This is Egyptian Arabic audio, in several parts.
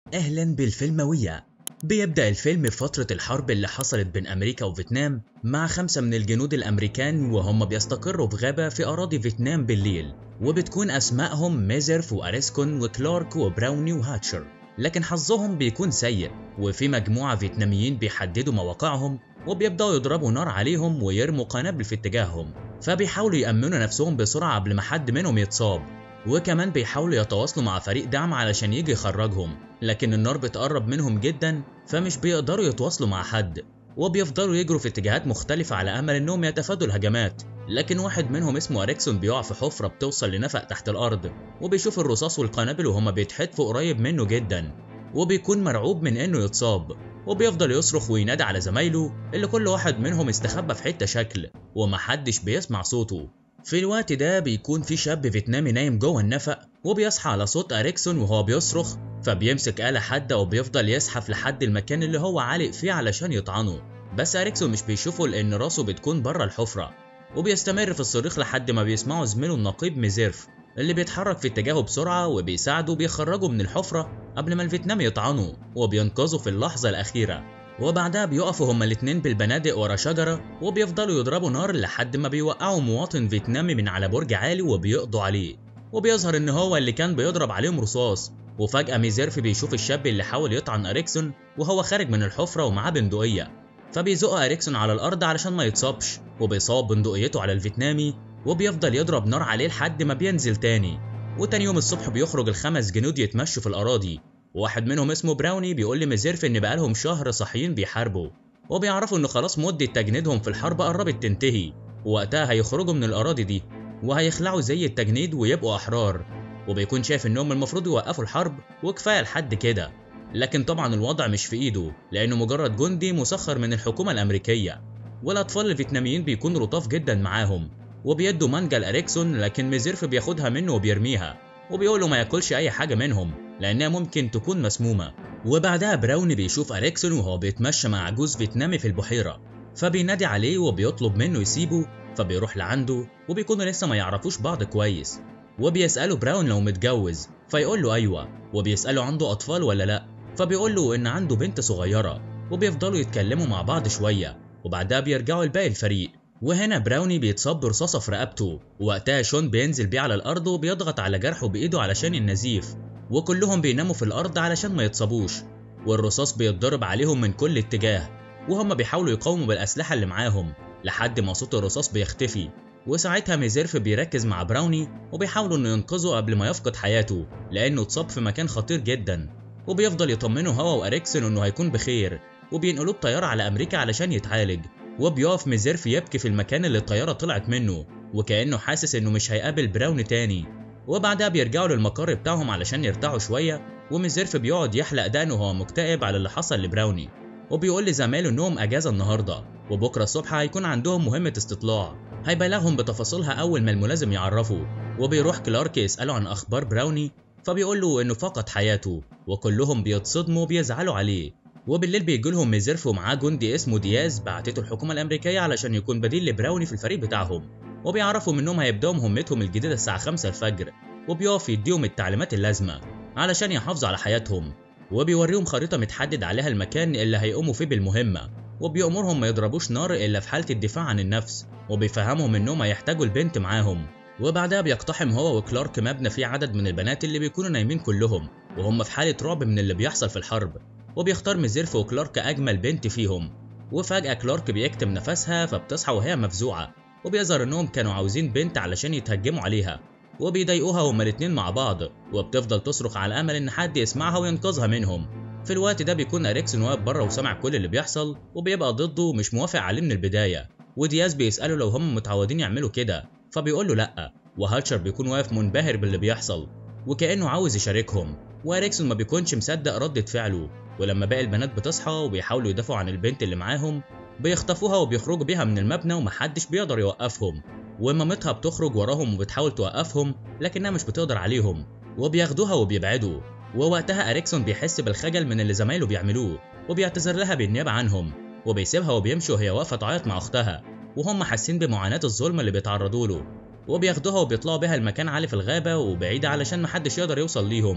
أهلا بالفيلموية بيبدأ الفيلم بفترة الحرب اللي حصلت بين أمريكا وفيتنام مع خمسة من الجنود الأمريكان وهم بيستقروا في غابة في أراضي فيتنام بالليل وبتكون أسمائهم ميزرف وأريسكون وكلارك وبراوني وهاتشر لكن حظهم بيكون سيء وفي مجموعة فيتناميين بيحددوا مواقعهم وبيبدأوا يضربوا نار عليهم ويرموا قنابل في اتجاههم فبيحاولوا يأمنوا نفسهم بسرعة قبل ما حد منهم يتصاب وكمان بيحاولوا يتواصلوا مع فريق دعم علشان يجي يخرجهم لكن النار بتقرب منهم جدا فمش بيقدروا يتواصلوا مع حد وبيفضلوا يجروا في اتجاهات مختلفة على أمل إنهم يتفادوا الهجمات لكن واحد منهم اسمه أريكسون بيقع في حفرة بتوصل لنفق تحت الأرض وبيشوف الرصاص والقنابل وهما بيتحدفوا قريب منه جدا وبيكون مرعوب من إنه يتصاب وبيفضل يصرخ وينادي على زمايله اللي كل واحد منهم استخبى في حتة شكل ومحدش بيسمع صوته في الوقت ده بيكون في شاب فيتنامي نايم جوه النفق وبيصحى على صوت أريكسون وهو بيصرخ فبيمسك آلة حادة وبيفضل يزحف لحد المكان اللي هو عالق فيه علشان يطعنه بس أريكسون مش بيشوفه لأن راسه بتكون بره الحفرة وبيستمر في الصريخ لحد ما بيسمعوا زميله النقيب ميزيرف اللي بيتحرك في اتجاهه بسرعة وبيساعده بيخرجه من الحفرة قبل ما الفيتنام يطعنوا وبينقذوا في اللحظة الأخيرة وبعدها بيقفوا هما الاتنين بالبنادق ورا شجرة وبيفضلوا يضربوا نار لحد ما بيوقعوا مواطن فيتنامي من على برج عالي وبيقضوا عليه وبيظهر ان هو اللي كان بيضرب عليهم رصاص وفجأة ميزيرف بيشوف الشاب اللي حاول يطعن أريكسون وهو خارج من الحفرة ومعاه بندقية فبيزق أريكسون على الأرض علشان ما يتصابش وبيصاب بندقيته على الفيتنامي وبيفضل يضرب نار عليه لحد ما بينزل تاني وتاني يوم الصبح بيخرج الخمس جنود يتمشوا في الأراضي وواحد منهم اسمه براوني بيقول لميزيرف إن بقالهم شهر صاحيين بيحاربوا وبيعرفوا إن خلاص مدة تجنيدهم في الحرب قربت تنتهي ووقتها هيخرجوا من الأراضي دي وهيخلعوا زي التجنيد ويبقوا أحرار وبيكون شايف إنهم المفروض يوقفوا الحرب وكفاية لحد كده لكن طبعا الوضع مش في إيده لأنه مجرد جندي مسخر من الحكومة الأمريكية والأطفال الفيتناميين بيكونوا لطاف جدا معاهم وبيدوا مانجا لأريكسون لكن ميزيرف بياخدها منه وبيرميها وبيقول له ما ياكلش أي حاجة منهم لأنها ممكن تكون مسمومة وبعدها براوني بيشوف أريكسون وهو بيتمشى مع عجوز فيتنامي في البحيرة فبينادي عليه وبيطلب منه يسيبه فبيروح لعنده وبيكونوا لسه ما يعرفوش بعض كويس وبيسأله براون لو متجوز فيقول له أيوة وبيسأله عنده أطفال ولا لأ فبيقول له إن عنده بنت صغيرة وبيفضلوا يتكلموا مع بعض شوية وبعدها بيرجعوا لباقي الفريق وهنا براوني بيتصاب برصاصة في رقبته ووقتها شون بينزل بيه على الأرض وبيضغط على جرحه بإيده علشان النزيف وكلهم بيناموا في الأرض علشان ما يتصابوش والرصاص بيتضرب عليهم من كل اتجاه وهم بيحاولوا يقاوموا بالأسلحة اللي معاهم لحد ما صوت الرصاص بيختفي وساعتها ميزيرف بيركز مع براوني وبيحاولوا انه ينقذه قبل ما يفقد حياته لانه اتصاب في مكان خطير جدا وبيفضل يطمنه هو واريكسون انه هيكون بخير وبينقلوه بطياره على امريكا علشان يتعالج وبيقف ميزيرف يبكي في المكان اللي الطياره طلعت منه وكانه حاسس انه مش هيقابل براوني تاني وبعدها بيرجعوا للمقر بتاعهم علشان يرتاحوا شويه وميزيرف بيقعد يحلق دقنه وهو مكتئب على اللي حصل لبراوني وبيقول لزمايله انهم اجازه النهارده وبكره الصبح هيكون عندهم مهمه استطلاع هيبلغهم بتفاصيلها اول ما الملازم يعرفه وبيروح كلارك يساله عن اخبار براوني فبيقول له انه فقد حياته وكلهم بيتصدموا وبيزعلوا عليه وبالليل بيجي لهم ميزيرف ومعاه جندي اسمه دياز بعتته الحكومه الامريكيه علشان يكون بديل لبراوني في الفريق بتاعهم وبيعرفوا منهم هيبداوا مهمتهم الجديده الساعه 5 الفجر وبيقف يديهم التعليمات اللازمه علشان يحافظوا على حياتهم وبيوريهم خريطه متحدد عليها المكان اللي هيقوموا فيه بالمهمه وبيأمرهم ما يضربوش نار الا في حاله الدفاع عن النفس وبيفهمهم انهم هيحتاجوا البنت معاهم وبعدها بيقتحم هو وكلارك مبنى فيه عدد من البنات اللي بيكونوا نايمين كلهم وهم في حاله رعب من اللي بيحصل في الحرب وبيختار ميزيرف وكلارك اجمل بنت فيهم وفجاه كلارك بيكتم نفسها فبتصحى وهي مفزوعه وبيظهر انهم كانوا عاوزين بنت علشان يتهجموا عليها وبيضايقوها هما الاتنين مع بعض وبتفضل تصرخ على امل ان حد يسمعها وينقذها منهم في الوقت ده بيكون اريكسون واقف بره وسامع كل اللي بيحصل وبيبقى ضده ومش موافق عليه من البدايه ودياز بيساله لو هم متعودين يعملوا كده فبيقول له لا وهاتشر بيكون واقف منبهر باللي بيحصل وكانه عاوز يشاركهم واريكسون ما بيكونش مصدق ردة فعله ولما باقي البنات بتصحى وبيحاولوا يدافعوا عن البنت اللي معاهم بيخطفوها وبيخرجوا بيها من المبنى ومحدش بيقدر يوقفهم ومامتها بتخرج وراهم وبتحاول توقفهم لكنها مش بتقدر عليهم وبياخدوها وبيبعدوا ووقتها اريكسون بيحس بالخجل من اللي زمايله بيعملوه وبيعتذر لها بالنيابه عنهم وبيسيبها وبيمشي وهي واقفه تعيط مع اختها وهم حاسين بمعاناه الظلم اللي بيتعرضوا له وبياخدوها وبيطلعوا بيها المكان عالي في الغابه وبعيده علشان محدش يقدر يوصل ليهم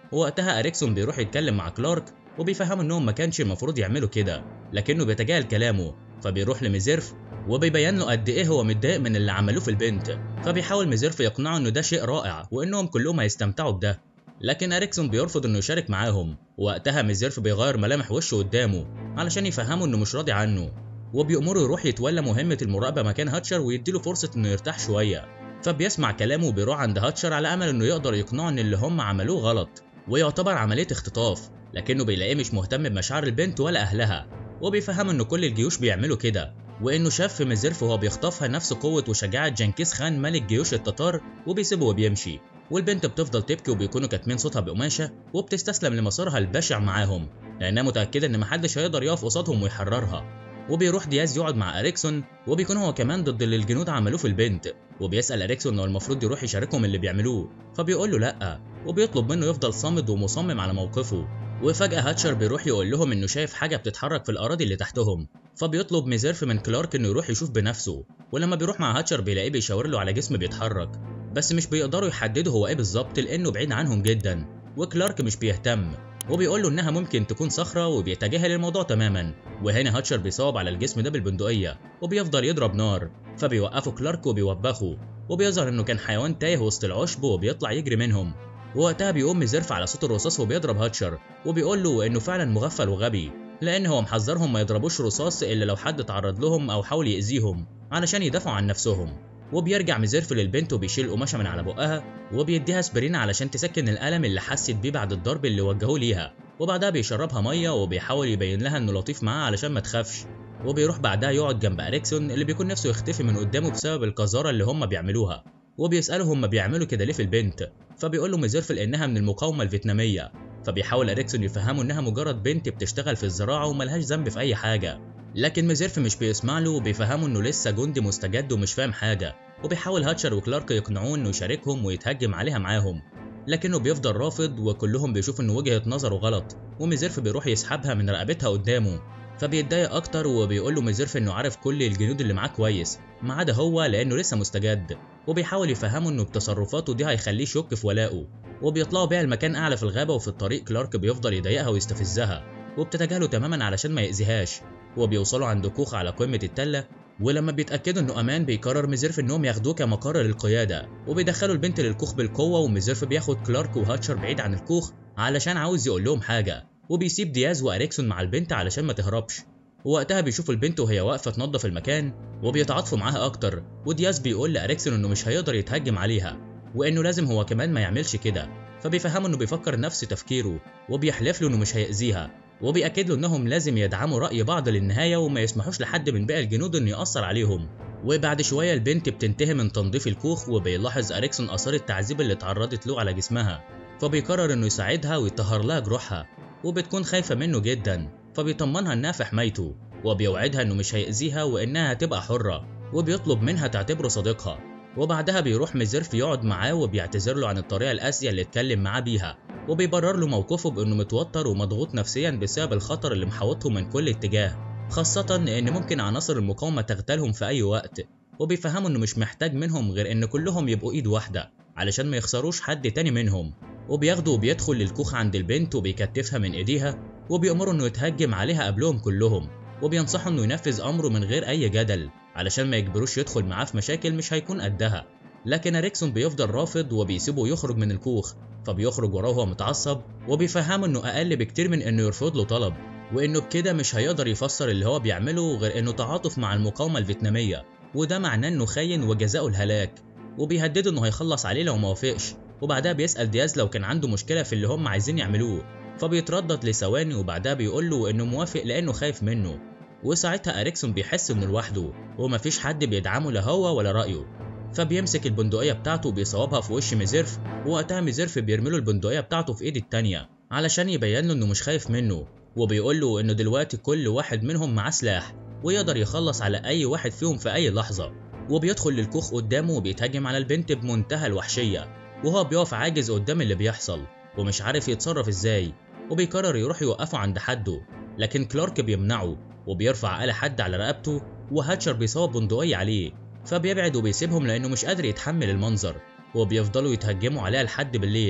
ووقتها اريكسون بيروح يتكلم مع كلارك وبيفهموا انهم ما كانش المفروض يعملوا كده لكنه بيتجاهل كلامه فبيروح لميزيرف وبيبين له قد ايه هو متضايق من اللي عملوه في البنت فبيحاول ميزيرف يقنعه انه ده شيء رائع وانهم كلهم هيستمتعوا بده لكن اريكسون بيرفض انه يشارك معاهم وقتها ميزيرف بيغير ملامح وشه قدامه علشان يفهمه انه مش راضي عنه وبيأمره يروح يتولى مهمة المراقبة مكان هاتشر ويديله فرصة انه يرتاح شوية فبيسمع كلامه وبيروح عند هاتشر على امل انه يقدر يقنعه ان اللي هم عملوه غلط ويعتبر عملية اختطاف لكنه بيلاقيه مش مهتم بمشاعر البنت ولا اهلها وبيفهم انه كل الجيوش بيعملوا كده وانه شاف في ميزيرف وهو بيخطفها نفس قوة وشجاعة جنكيز خان ملك جيوش التتار وبيسيبه وبيمشي والبنت بتفضل تبكي وبيكونوا كاتمين صوتها بقماشة وبتستسلم لمسارها البشع معاهم لأنها متأكدة إن محدش هيقدر يقف قصادهم ويحررها وبيروح دياز يقعد مع اريكسون وبيكون هو كمان ضد اللي الجنود عملوه في البنت وبيسال اريكسون انه المفروض يروح يشاركهم اللي بيعملوه فبيقول له لا وبيطلب منه يفضل صامد ومصمم على موقفه وفجأة هاتشر بيروح يقول لهم إنه شايف حاجة بتتحرك في الأراضي اللي تحتهم، فبيطلب ميزيرف من كلارك إنه يروح يشوف بنفسه، ولما بيروح مع هاتشر بيلاقيه بيشاور له على جسم بيتحرك، بس مش بيقدروا يحددوا هو إيه بالظبط لأنه بعيد عنهم جدا، وكلارك مش بيهتم، وبيقول له إنها ممكن تكون صخرة وبيتجاهل الموضوع تماما، وهنا هاتشر بيصوب على الجسم ده بالبندقية، وبيفضل يضرب نار، فبيوقفوا كلارك وبيوبخه، وبيظهر إنه كان حيوان تايه وسط العشب وبيطلع يجري منهم، ووقتها بيقوم ميزيرف على صوت الرصاص وبيضرب هاتشر وبيقول له انه فعلا مغفل وغبي لان هو محذرهم ما يضربوش رصاص الا لو حد تعرض لهم او حاول يأذيهم علشان يدافعوا عن نفسهم وبيرجع ميزيرف للبنت وبيشيل القماشه من على بقها وبيديها اسبرين علشان تسكن الالم اللي حست بيه بعد الضرب اللي وجهوه ليها وبعدها بيشربها ميه وبيحاول يبين لها انه لطيف معاها علشان ما تخافش وبيروح بعدها يقعد جنب اريكسون اللي بيكون نفسه يختفي من قدامه بسبب القذاره اللي هم بيعملوها وبيسأله هم بيعملوا كده ليه في البنت فبيقول له ميزيرف انها من المقاومه الفيتناميه فبيحاول اريكسون يفهمه انها مجرد بنت بتشتغل في الزراعه وملهاش ذنب في اي حاجه لكن ميزيرف مش بيسمع له وبيفهمه انه لسه جندي مستجد ومش فاهم حاجه وبيحاول هاتشر وكلارك يقنعوه انه يشاركهم ويتهجم عليها معاهم لكنه بيفضل رافض وكلهم بيشوفوا ان وجهه نظره غلط وميزيرف بيروح يسحبها من رقبتها قدامه فبيتضايق اكتر وبيقول له ميزيرف انه عارف كل الجنود اللي معاه كويس ما عدا هو لانه لسه مستجد وبيحاول يفهمه انه بتصرفاته دي هيخليه يشك في ولائه وبيطلعوا بيها المكان اعلى في الغابه وفي الطريق كلارك بيفضل يضايقها ويستفزها وبتتجاهله تماما علشان ما يأذيهاش وبيوصلوا عند كوخ على قمه التله ولما بيتاكدوا انه امان بيقرر ميزيرف انهم ياخدوه كمقر للقياده وبيدخلوا البنت للكوخ بالقوه وميزيرف بياخد كلارك وهاتشر بعيد عن الكوخ علشان عاوز يقول لهم حاجه وبيسيب دياز واريكسون مع البنت علشان ما تهربش ووقتها بيشوفوا البنت وهي واقفه تنظف المكان وبيتعاطفوا معاها اكتر ودياز بيقول لاريكسون انه مش هيقدر يتهجم عليها وانه لازم هو كمان ما يعملش كده فبيفهمه انه بيفكر نفس تفكيره وبيحلف له انه مش هيأذيها وبيأكد له انهم لازم يدعموا رأي بعض للنهاية وما يسمحوش لحد من باقي الجنود انه يأثر عليهم وبعد شوية البنت بتنتهي من تنظيف الكوخ وبيلاحظ أريكسون آثار التعذيب اللي اتعرضت له على جسمها فبيقرر انه يساعدها ويطهر لها جروحها وبتكون خايفة منه جدا فبيطمنها انها في حمايته وبيوعدها انه مش هيأذيها وانها هتبقى حرة وبيطلب منها تعتبره صديقها وبعدها بيروح ميزيرف يقعد معاه وبيعتذر له عن الطريقة القاسية اللي اتكلم معاه بيها وبيبرر له موقفه بانه متوتر ومضغوط نفسيا بسبب الخطر اللي محاوطهم من كل اتجاه خاصة ان ممكن عناصر المقاومة تغتالهم في اي وقت وبيفهموا انه مش محتاج منهم غير ان كلهم يبقوا ايد واحدة علشان ما يخسروش حد تاني منهم وبياخده وبيدخل للكوخ عند البنت وبيكتفها من ايديها وبيأمره انه يتهجم عليها قبلهم كلهم وبينصحه انه ينفذ امره من غير اي جدل علشان ما يجبروش يدخل معاه في مشاكل مش هيكون قدها لكن اريكسون بيفضل رافض وبيسيبه يخرج من الكوخ فبيخرج وراه وهو متعصب وبيفهمه انه اقل بكتير من انه يرفض له طلب وانه بكده مش هيقدر يفسر اللي هو بيعمله غير انه تعاطف مع المقاومه الفيتناميه وده معناه انه خاين وجزاؤه الهلاك وبيهدده انه هيخلص عليه لو ما وافقش وبعدها بيسأل دياز لو كان عنده مشكلة في اللي هم عايزين يعملوه فبيتردد لثواني وبعدها بيقول له انه موافق لانه خايف منه وساعتها اريكسون بيحس انه لوحده ومفيش حد بيدعمه لا هو ولا رايه فبيمسك البندقيه بتاعته وبيصوبها في وش ميزيرف ووقتها ميزيرف بيرمي له البندقيه بتاعته في ايد التانيه علشان يبين له انه مش خايف منه وبيقول له انه دلوقتي كل واحد منهم معاه سلاح ويقدر يخلص على اي واحد فيهم في اي لحظه وبيدخل للكوخ قدامه وبيتهاجم على البنت بمنتهى الوحشيه وهو بيقف عاجز قدام اللي بيحصل ومش عارف يتصرف ازاي وبيقرر يروح يوقفه عند حده لكن كلارك بيمنعه وبيرفع آلة حد على رقبته وهاتشر بيصوب بندقية عليه فبيبعد وبيسيبهم لأنه مش قادر يتحمل المنظر وبيفضلوا يتهجموا عليها لحد بالليل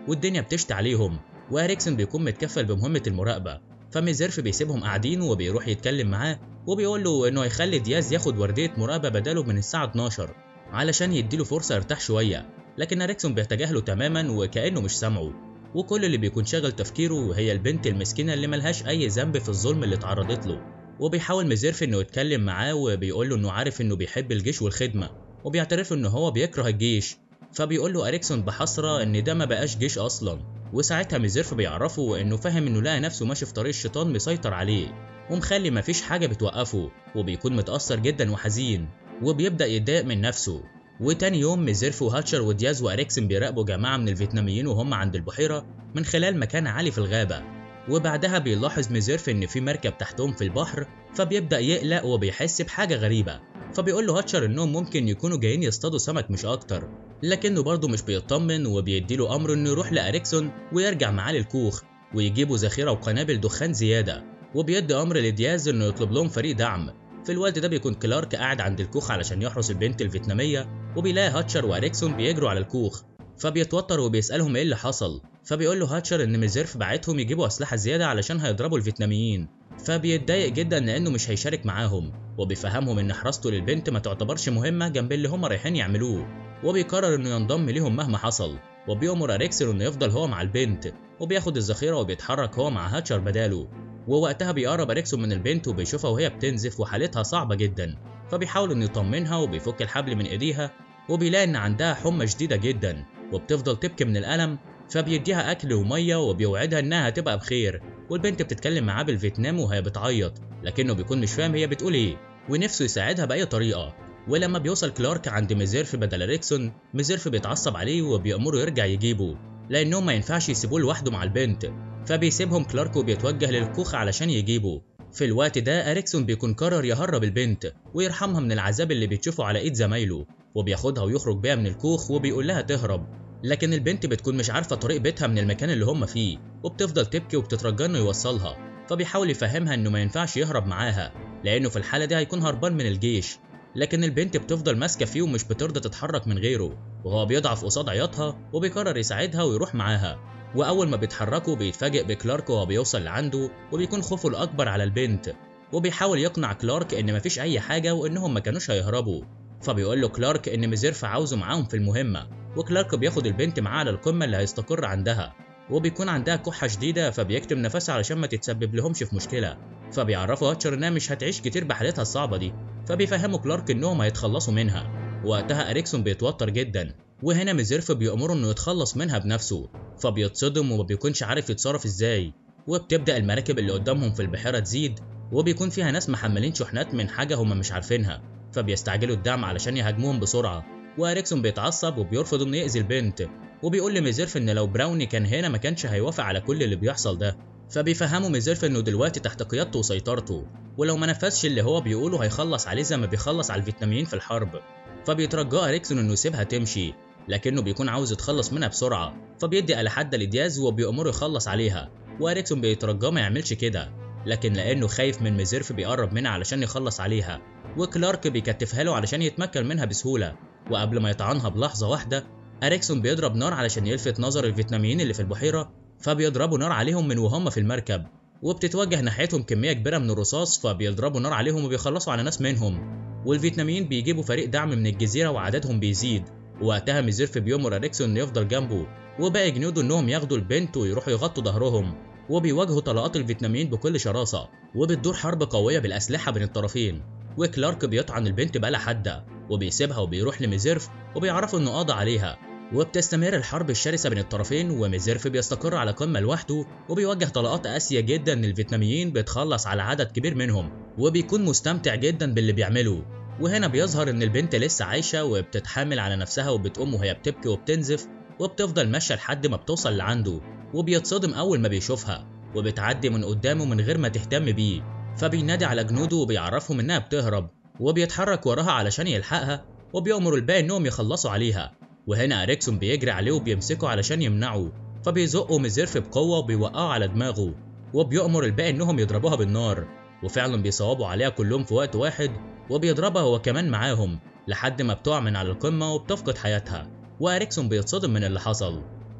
والدنيا بتشتي عليهم واريكسون بيكون متكفل بمهمة المراقبة فميزيرف بيسيبهم قاعدين وبيروح يتكلم معاه وبيقول له انه هيخلي دياز ياخد وردية مراقبة بداله من الساعة 12 علشان يديله فرصة يرتاح شوية لكن اريكسون بيتجاهله تماما وكأنه مش سامعه وكل اللي بيكون شاغل تفكيره هي البنت المسكينة اللي ملهاش أي ذنب في الظلم اللي اتعرضت له وبيحاول ميزيرف انه يتكلم معاه وبيقول له انه عارف انه بيحب الجيش والخدمة وبيعترف انه هو بيكره الجيش فبيقول له اريكسون بحسرة ان ده ما بقاش جيش اصلا وساعتها ميزيرف بيعرفه انه فاهم انه لقى نفسه ماشي في طريق الشيطان مسيطر عليه ومخلي مفيش حاجة بتوقفه وبيكون متأثر جدا وحزين وبيبدأ يتضايق من نفسه وتاني يوم ميزيرف وهاتشر ودياز واريكسن بيراقبوا جماعة من الفيتناميين وهم عند البحيرة من خلال مكان عالي في الغابة وبعدها بيلاحظ ميزيرف ان في مركب تحتهم في البحر فبيبدأ يقلق وبيحس بحاجة غريبة فبيقول له هاتشر انهم ممكن يكونوا جايين يصطادوا سمك مش اكتر لكنه برضه مش بيطمن وبيديله امر انه يروح لاريكسون ويرجع معاه للكوخ ويجيبوا ذخيرة وقنابل دخان زيادة وبيدي امر لدياز انه يطلب لهم فريق دعم في الوقت ده بيكون كلارك قاعد عند الكوخ علشان يحرس البنت الفيتنامية وبيلاقي هاتشر واريكسون بيجروا على الكوخ فبيتوتر وبيسألهم ايه اللي حصل فبيقول له هاتشر ان ميزيرف بعتهم يجيبوا اسلحة زيادة علشان هيضربوا الفيتناميين فبيتضايق جدا لانه مش هيشارك معاهم وبيفهمهم ان حراسته للبنت ما تعتبرش مهمة جنب اللي هم رايحين يعملوه وبيقرر انه ينضم ليهم مهما حصل وبيأمر اريكسون انه يفضل هو مع البنت وبياخد الذخيرة وبيتحرك هو مع هاتشر بداله ووقتها بيقرب اريكسون من البنت وبيشوفها وهي بتنزف وحالتها صعبة جدا فبيحاول انه يطمنها وبيفك الحبل من ايديها وبيلاقي ان عندها حمى شديدة جدا وبتفضل تبكي من الألم فبيديها أكل ومية وبيوعدها إنها هتبقى بخير والبنت بتتكلم معاه بالفيتنام وهي بتعيط لكنه بيكون مش فاهم هي بتقول إيه ونفسه يساعدها بأي طريقة ولما بيوصل كلارك عند ميزيرف بدل اريكسون ميزيرف بيتعصب عليه وبيأمره يرجع يجيبه لأنهم ما ينفعش يسيبوه لوحده مع البنت فبيسيبهم كلارك وبيتوجه للكوخ علشان يجيبه في الوقت ده اريكسون بيكون قرر يهرب البنت ويرحمها من العذاب اللي بتشوفه على ايد زمايله وبياخدها ويخرج بيها من الكوخ وبيقول لها تهرب لكن البنت بتكون مش عارفة طريق بيتها من المكان اللي هم فيه وبتفضل تبكي وبتترجى انه يوصلها فبيحاول يفهمها انه ما ينفعش يهرب معاها لانه في الحالة دي هيكون هربان من الجيش لكن البنت بتفضل ماسكة فيه ومش بترضى تتحرك من غيره وهو بيضعف قصاد عياطها وبيقرر يساعدها ويروح معاها وأول ما بيتحركوا بيتفاجئ بكلارك وهو بيوصل لعنده وبيكون خوفه الأكبر على البنت وبيحاول يقنع كلارك إن مفيش أي حاجة وإنهم ما كانوش هيهربوا فبيقول له كلارك إن ميزيرف عاوزه معاهم في المهمة وكلارك بياخد البنت معاه على القمة اللي هيستقر عندها وبيكون عندها كحة شديدة فبيكتم نفسها علشان ما تتسبب لهمش في مشكلة فبيعرفوا هاتشر إنها مش هتعيش كتير بحالتها الصعبة دي فبيفهموا كلارك إنهم هيتخلصوا منها وقتها أريكسون بيتوتر جدا وهنا ميزيرف بيأمره إنه يتخلص منها بنفسه فبيتصدم وما بيكونش عارف يتصرف إزاي وبتبدأ المراكب اللي قدامهم في البحيرة تزيد وبيكون فيها ناس محملين شحنات من حاجة هما مش عارفينها فبيستعجلوا الدعم علشان يهاجموهم بسرعة واريكسون بيتعصب وبيرفض انه يأذي البنت وبيقول لميزيرف ان لو براوني كان هنا ما كانش هيوافق على كل اللي بيحصل ده فبيفهموا ميزيرف انه دلوقتي تحت قيادته وسيطرته ولو ما نفذش اللي هو بيقوله هيخلص عليه زي ما بيخلص على الفيتناميين في الحرب فبيترجاه اريكسون انه يسيبها تمشي لكنه بيكون عاوز يتخلص منها بسرعة فبيدي آلة حادة لدياز وبيأمره يخلص عليها واريكسون بيترجاه ما يعملش كده لكن لانه خايف من ميزيرف بيقرب منها علشان يخلص عليها وكلارك بيكتفها له علشان يتمكن منها بسهولة وقبل ما يطعنها بلحظة واحدة أريكسون بيضرب نار علشان يلفت نظر الفيتناميين اللي في البحيرة فبيضربوا نار عليهم من وهم في المركب وبتتوجه ناحيتهم كمية كبيرة من الرصاص فبيضربوا نار عليهم وبيخلصوا على ناس منهم والفيتناميين بيجيبوا فريق دعم من الجزيرة وعددهم بيزيد وقتها ميزيرف بيأمر أريكسون إنه يفضل جنبه وباقي جنوده إنهم ياخدوا البنت ويروحوا يغطوا ظهرهم وبيواجهوا طلقات الفيتناميين بكل شراسة وبتدور حرب قوية بالأسلحة بين الطرفين وكلارك بيطعن البنت بآلة حادة وبيسيبها وبيروح لميزيرف وبيعرفوا انه قضى عليها وبتستمر الحرب الشرسة بين الطرفين وميزيرف بيستقر على قمة لوحده وبيوجه طلقات قاسية جدا للفيتناميين بيتخلص على عدد كبير منهم وبيكون مستمتع جدا باللي بيعمله وهنا بيظهر ان البنت لسه عايشة وبتتحامل على نفسها وبتقوم وهي بتبكي وبتنزف وبتفضل ماشية لحد ما بتوصل لعنده وبيتصدم أول ما بيشوفها وبتعدي من قدامه من غير ما تهتم بيه فبينادي على جنوده وبيعرفهم إنها بتهرب وبيتحرك وراها علشان يلحقها وبيأمر الباقي إنهم يخلصوا عليها وهنا أريكسون بيجري عليه وبيمسكه علشان يمنعه فبيزقه ميزيرف بقوة وبيوقعه على دماغه وبيأمر الباقي إنهم يضربوها بالنار وفعلا بيصوبوا عليها كلهم في وقت واحد وبيضربها هو كمان معاهم لحد ما بتقع من على القمة وبتفقد حياتها وأريكسون بيتصدم من اللي حصل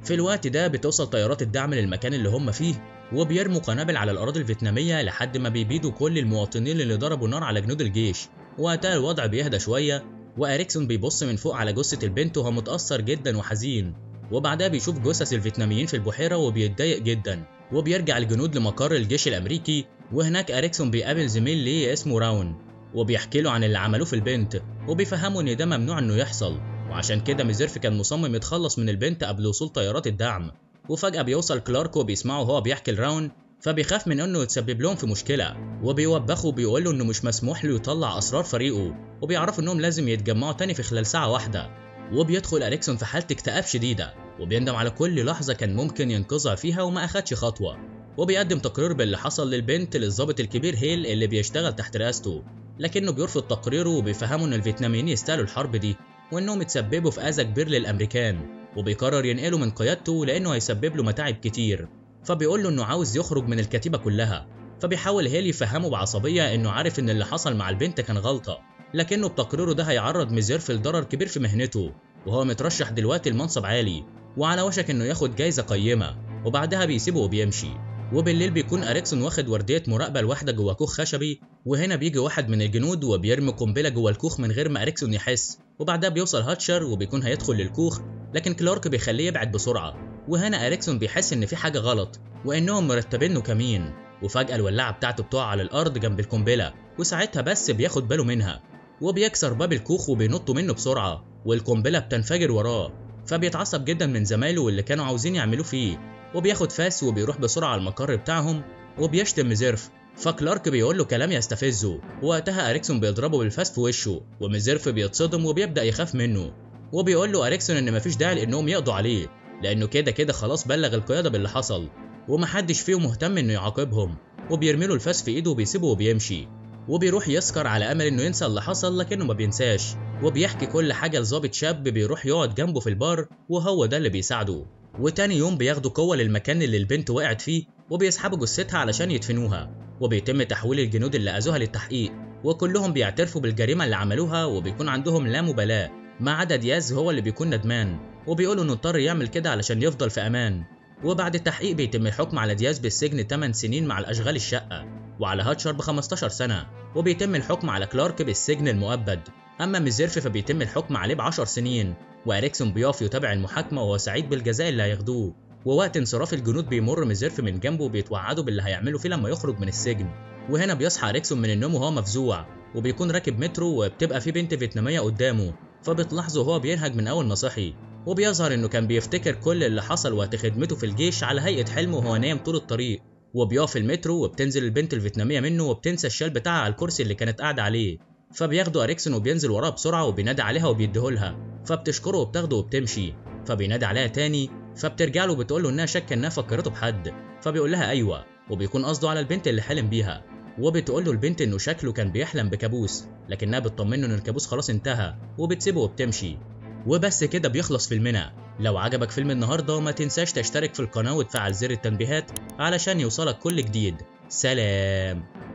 في الوقت ده بتوصل طيارات الدعم للمكان اللي هم فيه وبيرموا قنابل على الأراضي الفيتنامية لحد ما بيبيدوا كل المواطنين اللي ضربوا نار على جنود الجيش وقتها الوضع بيهدى شوية وأريكسون بيبص من فوق على جثة البنت وهو متأثر جدا وحزين وبعدها بيشوف جثث الفيتناميين في البحيرة وبيتضايق جدا وبيرجع الجنود لمقر الجيش الأمريكي وهناك أريكسون بيقابل زميل ليه اسمه راون وبيحكي له عن اللي عملوه في البنت وبيفهمه إن ده ممنوع إنه يحصل وعشان كده ميزيرف كان مصمم يتخلص من البنت قبل وصول طيارات الدعم وفجأة بيوصل كلارك وبيسمعه وهو بيحكي لراون فبيخاف من انه يتسبب لهم في مشكلة وبيوبخه وبيقول له انه مش مسموح له يطلع اسرار فريقه وبيعرفوا انهم لازم يتجمعوا تاني في خلال ساعة واحدة وبيدخل اريكسون في حالة اكتئاب شديدة وبيندم على كل لحظة كان ممكن ينقذها فيها وما اخدش خطوة وبيقدم تقرير باللي حصل للبنت للضابط الكبير هيل اللي بيشتغل تحت رئاسته لكنه بيرفض تقريره وبيفهمه ان الفيتناميين يستاهلوا الحرب دي وانهم اتسببوا في اذى كبير للامريكان وبيقرر ينقله من قيادته لانه هيسبب له متاعب كتير فبيقول له انه عاوز يخرج من الكتيبه كلها فبيحاول هيل يفهمه بعصبيه انه عارف ان اللي حصل مع البنت كان غلطه لكنه بتقريره ده هيعرض ميزيرف لضرر كبير في مهنته وهو مترشح دلوقتي لمنصب عالي وعلى وشك انه ياخد جايزه قيمه وبعدها بيسيبه وبيمشي وبالليل بيكون اريكسون واخد ورديه مراقبه لواحده جوه كوخ خشبي وهنا بيجي واحد من الجنود وبيرمي قنبله جوه الكوخ من غير ما اريكسون يحس وبعدها بيوصل هاتشر وبيكون هيدخل للكوخ لكن كلارك بيخليه يبعد بسرعه وهنا اريكسون بيحس ان في حاجه غلط وانهم مرتبينه كمين وفجاه الولاعه بتاعته بتقع على الارض جنب القنبله وساعتها بس بياخد باله منها وبيكسر باب الكوخ وبينطوا منه بسرعه والقنبله بتنفجر وراه فبيتعصب جدا من زمايله واللي كانوا عاوزين يعملوه فيه وبياخد فاس وبيروح بسرعه على المقر بتاعهم وبيشتم ميزيرف فكلارك بيقول له كلام يستفزه وقتها اريكسون بيضربه بالفاس في وشه وميزيرف بيتصدم وبيبدا يخاف منه وبيقول له اريكسون ان مفيش داعي لانهم يقضوا عليه لانه كده كده خلاص بلغ القياده باللي حصل ومحدش فيهم مهتم انه يعاقبهم وبيرمي له الفاس في ايده وبيسيبه وبيمشي وبيروح يسكر على امل انه ينسى اللي حصل لكنه ما بينساش وبيحكي كل حاجه لظابط شاب بيروح يقعد جنبه في البار وهو ده اللي بيساعده وتاني يوم بياخدوا قوه للمكان اللي البنت وقعت فيه وبيسحبوا جثتها علشان يدفنوها وبيتم تحويل الجنود اللي اذوها للتحقيق وكلهم بيعترفوا بالجريمه اللي عملوها وبيكون عندهم لا مبالاه ما عدا دياز هو اللي بيكون ندمان وبيقولوا انه اضطر يعمل كده علشان يفضل في امان وبعد التحقيق بيتم الحكم على دياز بالسجن 8 سنين مع الاشغال الشقه وعلى هاتشر ب 15 سنه وبيتم الحكم على كلارك بالسجن المؤبد اما ميزيرف فبيتم الحكم عليه ب 10 سنين واريكسون بيقف يتابع المحاكمه وهو سعيد بالجزاء اللي هياخدوه ووقت انصراف الجنود بيمر ميزيرف من جنبه وبيتوعدوا باللي هيعملوا فيه لما يخرج من السجن وهنا بيصحى اريكسون من النوم وهو مفزوع وبيكون راكب مترو وبتبقى في بنت فيتناميه قدامه فبتلاحظه وهو بينهج من اول ما صحي وبيظهر انه كان بيفتكر كل اللي حصل وقت خدمته في الجيش على هيئه حلم وهو نايم طول الطريق وبيقف في المترو وبتنزل البنت الفيتناميه منه وبتنسى الشال بتاعها على الكرسي اللي كانت قاعده عليه فبياخده اريكسون وبينزل وراها بسرعه وبينادي عليها وبيديهولها فبتشكره وبتاخده وبتمشي فبينادي عليها تاني فبترجع له وبتقول له انها شاكه انها فكرته بحد فبيقول لها ايوه وبيكون قصده على البنت اللي حلم بيها وبتقول له البنت انه شكله كان بيحلم بكابوس لكنها بتطمنه ان الكابوس خلاص انتهى وبتسيبه وبتمشي وبس كده بيخلص فيلمنا لو عجبك فيلم النهارده ما تنساش تشترك في القناه وتفعل زر التنبيهات علشان يوصلك كل جديد سلام